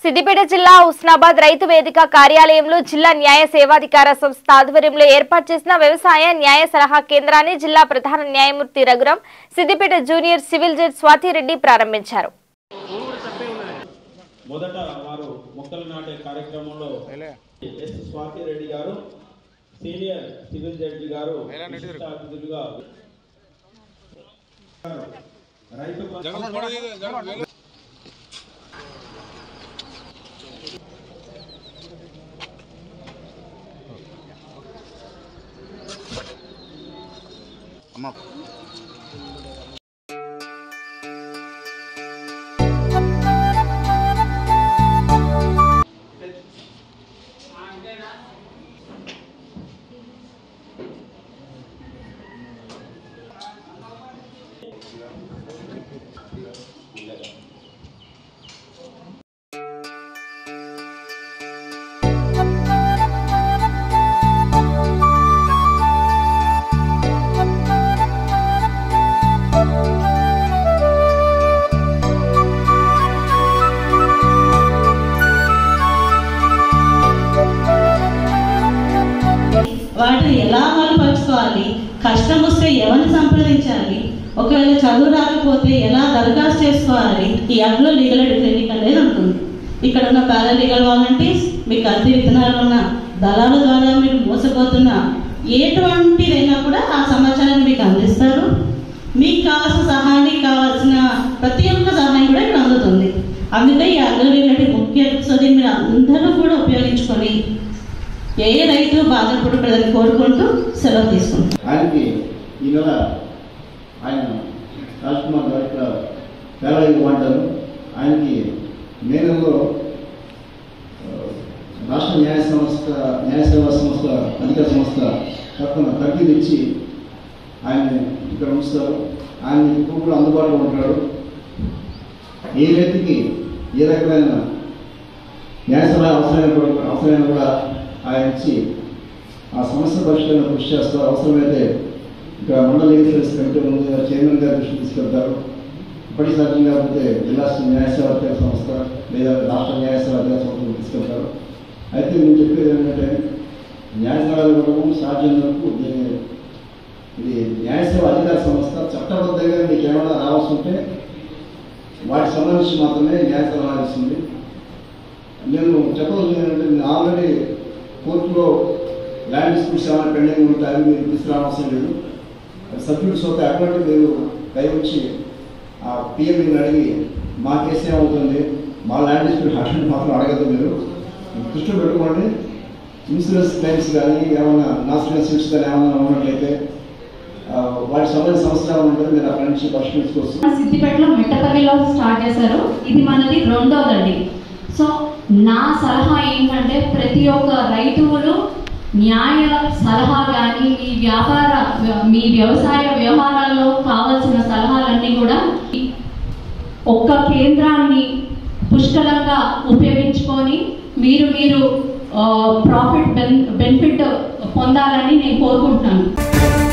సిద్దిపేట జిల్లా ఉస్నాబాద్ రైతు వేదిక కార్యాలయంలో జిల్లా న్యాయ సేవాధికార సంస్థ ఆధ్వర్యంలో ఏర్పాటు చేసిన వ్యవసాయ న్యాయ సలహా కేంద్రాన్ని జిల్లా ప్రధాన న్యాయమూర్తి Raghuram Siddipet junior civil judge Swathi Reddy ప్రారంభించారు మొదట వారు మొక్కలు నాటే కార్యక్రమంలో ఎస్ స్వాతి రెడ్డి గారు సీనియర్ సివిల్ జడ్జి గారు విశిష్ట అతిథులుగా రైతు బంధు- వాటిని ఎలా అమలుపరుచుకోవాలి కష్టం వస్తే ఎవరిని సంప్రదించాలి ఒకవేళ చదువు రాకపోతే ఎలా దరఖాస్తు చేసుకోవాలి ఈ యాప్లో లీగల్ ఎడ్ క్లినిక్ అనేది ఉంటుంది ఇక్కడ ఉన్న పారాలీగల్ వాలంటీర్స్ మీ కల్తీ విత్తనాలు ఉన్న దళాల ద్వారా మీరు మోసపోతున్న ఎటువంటిదైనా కూడా ఆ సమాచారాన్ని మీకు అందిస్తారు మీకు కావాల్సిన సహాయానికి కావాల్సిన ప్రతి ఒక్క సహాయం కూడా ఇక్కడ అందుతుంది అందుకే ఈ అగ్ర రిలేటెడ్ ముఖ్య సో దీన్ని మీరు అందరూ కూడా ఉపయోగించుకొని ఏ రైతు బాధపడకూడదని కోరుకుంటూ సెలవు తీసుకుంటాం ఆయనకి ఈ నెల ఆయన రాజ్ కుమార్ గారు ఇక్కడ పేద ఇవ్వమంటారు ఆయనకి మే నెలలో ఆ, రాష్ట్ర న్యాయ సంస్థ న్యాయ సేవా సంస్థ అధికార సంస్థ తరఫున తర్ఫీదు ఇచ్చి ఆయన్ని ఇక్కడ ఉంచుతారు ఆయన ఇప్పుడు కూడా అందుబాటులో ఉంటాడు ఏ రైతుకి ఏ రకమైన న్యాయ సలహా అవసరమైన కూడా- అవసరమైన కూడా ఆయన ఇచ్చి ఆ సమస్య పరిష్కారం కృషి చేస్తారు అవసరమైతే ఇక్కడ మండల లీగల్ కమిటీ ముందు చైర్మన్ గారి దృష్టికి తీసుకెళ్తారు ఇప్పటికీ సాధ్యం కాకపోతే జిల్లా న్యాయ సేవా అధికార సంస్థ లేదా రాష్ట్ర న్యాయ సేవా అధికార సంస్థకు తీసుకెళ్తారు అయితే నేను చెప్పేది ఏంటంటే న్యాయ సలహాలు ఇవ్వడం సాధ్యం వరకు దీన్ని ఇది న్యాయ సేవ అధికార సంస్థ చట్టబద్ధంగా మీకు ఏమైనా రావాల్సి ఉంటే వాటికి సంబంధించి మాత్రమే న్యాయ సలహా ఇస్తుంది నేను చెప్పవలసింది ఏంటంటే నేను ఆల్రెడీ కోర్టులో ల్యాండ్ డిస్ప్యూట్స్ ఏమైనా పెండింగ్ ఉంటే అవి మీరు తీసుకురావాల్సిన లేదు సబ్జెక్ట్స్ వస్తే అటువంటి మీరు దయ వచ్చి ఆ పిఎంని అడిగి మా కేసు ఏమవుతుంది మా ల్యాండ్ డిస్ప్యూట్ అటువంటి మాత్రం అడగద్దు మీరు దృష్టిలో పెట్టుకోండి ఇన్సూరెన్స్ క్లెయిమ్స్ కానీ ఏమైనా నాచురల్ సీట్స్ కానీ ఏమైనా ఉన్నట్లయితే ఆ, వాటికి సంబంధించిన సమస్యలు ఏమైనా ఉంటే మీరు అక్కడి నుంచి పరిష్కరించుకోవచ్చు మన సిద్దిపేటలో మిట్టపల్లిలో స్టార్ట్ చేశారు ఇది మనది రెండోదండి సో నా సలహా ఏంటంటే ప్రతి ఒక్క రైతువులు న్యాయ సలహా కానీ మీ వ్యాపార మీ వ్యవసాయ వ్యవహారాల్లో కావాల్సిన సలహాలన్నీ కూడా ఒక్క కేంద్రాన్ని పుష్కలంగా ఉపయోగించుకొని మీరు మీరు ప్రాఫిట్ బెన్ బెనిఫిట్ పొందాలని నేను కోరుకుంటున్నాను